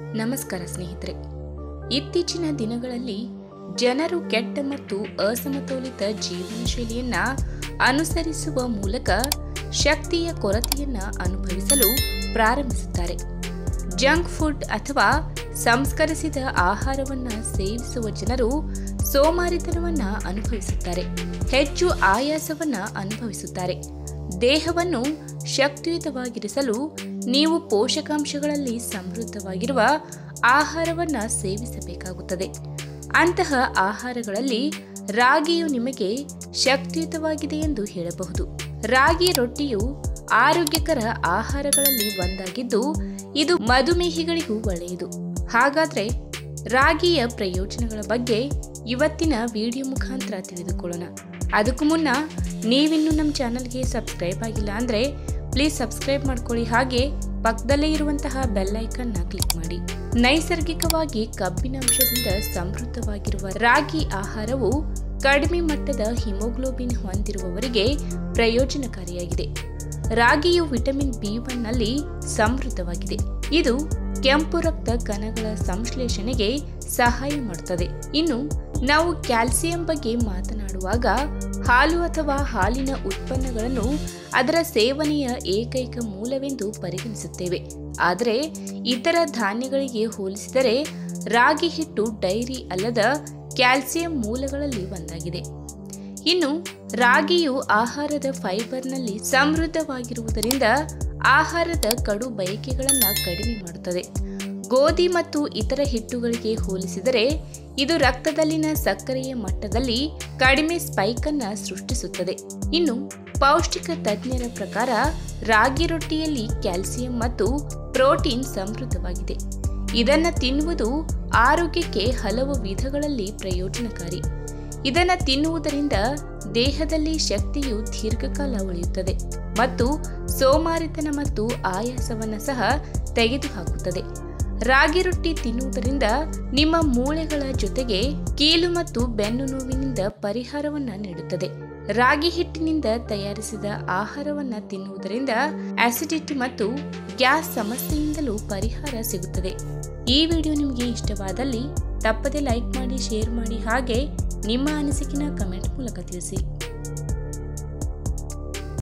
ನಮಸ್ಕಾರ ಸ್ನೇಹಿತರೆ ಇತ್ತೀಚಿನ ದಿನಗಳಲ್ಲಿ ಜನರು ಕೆಟ್ಟ ಮತ್ತು ಅಸಮತೋಲಿತ ಜೀವನ ಶೈಲಿಯನ್ನ ಅನುಸರಿಸುವ ಮೂಲಕ ಶಕ್ತಿಯ ಕೊರತೆಯನ್ನ ಅನುಭವಿಸಲು ಪ್ರಾರಂಭಿಸುತ್ತಾರೆ ಜಂಕ್ ಫುಡ್ ಅಥವಾ ಸಂಸ್ಕರಿಸಿದ ಆಹಾರವನ್ನ ಸೇವಿಸುವ ಜನರು ಸೋಮಾರಿತನವನ್ನ ಅನುಭವಿಸುತ್ತಾರೆ ಹೆಚ್ಚು ಆಯಾಸವನ್ನ ಅನುಭವಿಸುತ್ತಾರೆ ದೇಹವನ್ನು ಶಕ್ತಿಯುತವಾಗಿರಿಸಲು ನೀವು ಪೋಷಕಾಂಶಗಳಲ್ಲಿ ಸಮೃದ್ಧವಾಗಿರುವ ಆಹಾರವನ್ನ ಸೇವಿಸಬೇಕಾಗುತ್ತದೆ ಅಂತಹ ಆಹಾರಗಳಲ್ಲಿ ರಾಗಿಯು ನಿಮಗೆ ಶಕ್ತಿಯುತವಾಗಿದೆ ಎಂದು ಹೇಳಬಹುದು ರಾಗಿ ರೊಟ್ಟಿಯು ಆರೋಗ್ಯಕರ ಆಹಾರಗಳಲ್ಲಿ ಒಂದಾಗಿದ್ದು ಇದು ಮಧುಮೇಹಿಗಳಿಗೂ ಒಳ್ಳೆಯದು ಹಾಗಾದ್ರೆ ರಾಗಿಯ ಪ್ರಯೋಜನಗಳ ಬಗ್ಗೆ ಇವತ್ತಿನ ವಿಡಿಯೋ ಮುಖಾಂತರ ತಿಳಿದುಕೊಳ್ಳೋಣ ಅದಕ್ಕೂ ಮುನ್ನ ನೀವಿನ್ನೂ ನಮ್ಮ ಚಾನಲ್ಗೆ ಸಬ್ಸ್ಕ್ರೈಬ್ ಆಗಿಲ್ಲ ಅಂದರೆ ಪ್ಲೀಸ್ ಸಬ್ಸ್ಕ್ರೈಬ್ ಮಾಡ್ಕೊಳ್ಳಿ ಹಾಗೆ ಪಕ್ಕದಲ್ಲೇ ಇರುವಂತಹ ಬೆಲ್ ಐಕನ್ನ ಕ್ಲಿಕ್ ಮಾಡಿ ನೈಸರ್ಗಿಕವಾಗಿ ಕಬ್ಬಿನಾಂಶದಿಂದ ಸಮೃದ್ಧವಾಗಿರುವ ರಾಗಿ ಆಹಾರವು ಕಡಿಮೆ ಮಟ್ಟದ ಹಿಮೋಗ್ಲೋಬಿನ್ ಹೊಂದಿರುವವರಿಗೆ ಪ್ರಯೋಜನಕಾರಿಯಾಗಿದೆ ರಾಗಿಯು ವಿಟಮಿನ್ ಬಿ ನಲ್ಲಿ ಸಮೃದ್ಧವಾಗಿದೆ ಇದು ಕೆಂಪು ರಕ್ತ ಕಣಗಳ ಸಂಶ್ಲೇಷಣೆಗೆ ಸಹಾಯ ಮಾಡುತ್ತದೆ ಇನ್ನು ನಾವು ಕ್ಯಾಲ್ಸಿಯಂ ಬಗ್ಗೆ ಮಾತನಾಡುವಾಗ ಹಾಲು ಅಥವಾ ಹಾಲಿನ ಉತ್ಪನ್ನಗಳನ್ನು ಅದರ ಸೇವನೆಯ ಏಕೈಕ ಮೂಲವೆಂದು ಪರಿಗಣಿಸುತ್ತೇವೆ ಆದರೆ ಇತರ ಧಾನ್ಯಗಳಿಗೆ ಹೋಲಿಸಿದರೆ ರಾಗಿ ಹಿಟ್ಟು ಡೈರಿ ಅಲ್ಲದ ಕ್ಯಾಲ್ಸಿಯಂ ಮೂಲಗಳಲ್ಲಿ ಒಂದಾಗಿದೆ ಇನ್ನು ರಾಗಿಯು ಆಹಾರದ ಫೈಬರ್ನಲ್ಲಿ ಸಮೃದ್ಧವಾಗಿರುವುದರಿಂದ ಆಹಾರದ ಕಡು ಬಯಕೆಗಳನ್ನು ಕಡಿಮೆ ಮಾಡುತ್ತದೆ ಗೋಧಿ ಮತ್ತು ಇತರ ಹಿಟ್ಟುಗಳಿಗೆ ಹೋಲಿಸಿದರೆ ಇದು ರಕ್ತದಲ್ಲಿನ ಸಕ್ಕರೆಯ ಮಟ್ಟದಲ್ಲಿ ಕಡಿಮೆ ಸ್ಪೈಕ್ ಅನ್ನ ಸೃಷ್ಟಿಸುತ್ತದೆ ಇನ್ನು ಪೌಷ್ಟಿಕ ತಜ್ಞರ ಪ್ರಕಾರ ರಾಗಿ ರೊಟ್ಟಿಯಲ್ಲಿ ಕ್ಯಾಲ್ಸಿಯಂ ಮತ್ತು ಪ್ರೋಟೀನ್ ಸಮೃದ್ಧವಾಗಿದೆ ಇದನ್ನ ತಿನ್ನುವುದು ಆರೋಗ್ಯಕ್ಕೆ ಹಲವು ವಿಧಗಳಲ್ಲಿ ಪ್ರಯೋಜನಕಾರಿ ಇದನ್ನು ತಿನ್ನುವುದರಿಂದ ದೇಹದಲ್ಲಿ ಶಕ್ತಿಯು ದೀರ್ಘಕಾಲ ಉಳಿಯುತ್ತದೆ ಮತ್ತು ಸೋಮಾರಿತನ ಮತ್ತು ಆಯಾಸವನ್ನು ಸಹ ತೆಗೆದುಹಾಕುತ್ತದೆ ರಾಗಿ ರೊಟ್ಟಿ ತಿನ್ನುವುದರಿಂದ ನಿಮ್ಮ ಮೂಳೆಗಳ ಜೊತೆಗೆ ಕೀಲು ಮತ್ತು ಬೆನ್ನು ನೋವಿನಿಂದ ಪರಿಹಾರವನ್ನ ನೀಡುತ್ತದೆ ರಾಗಿ ಹಿಟ್ಟಿನಿಂದ ತಯಾರಿಸಿದ ಆಹಾರವನ್ನ ತಿನ್ನುವುದರಿಂದ ಆಸಿಡಿಟಿ ಮತ್ತು ಗ್ಯಾಸ್ ಸಮಸ್ಯೆಯಿಂದಲೂ ಪರಿಹಾರ ಸಿಗುತ್ತದೆ ಈ ವಿಡಿಯೋ ನಿಮಗೆ ಇಷ್ಟವಾದಲ್ಲಿ ತಪ್ಪದೆ ಲೈಕ್ ಮಾಡಿ ಶೇರ್ ಮಾಡಿ ಹಾಗೆ ನಿಮ್ಮ ಅನಿಸಿಕೆನ ಕಮೆಂಟ್ ಮೂಲಕ ತಿಳಿಸಿ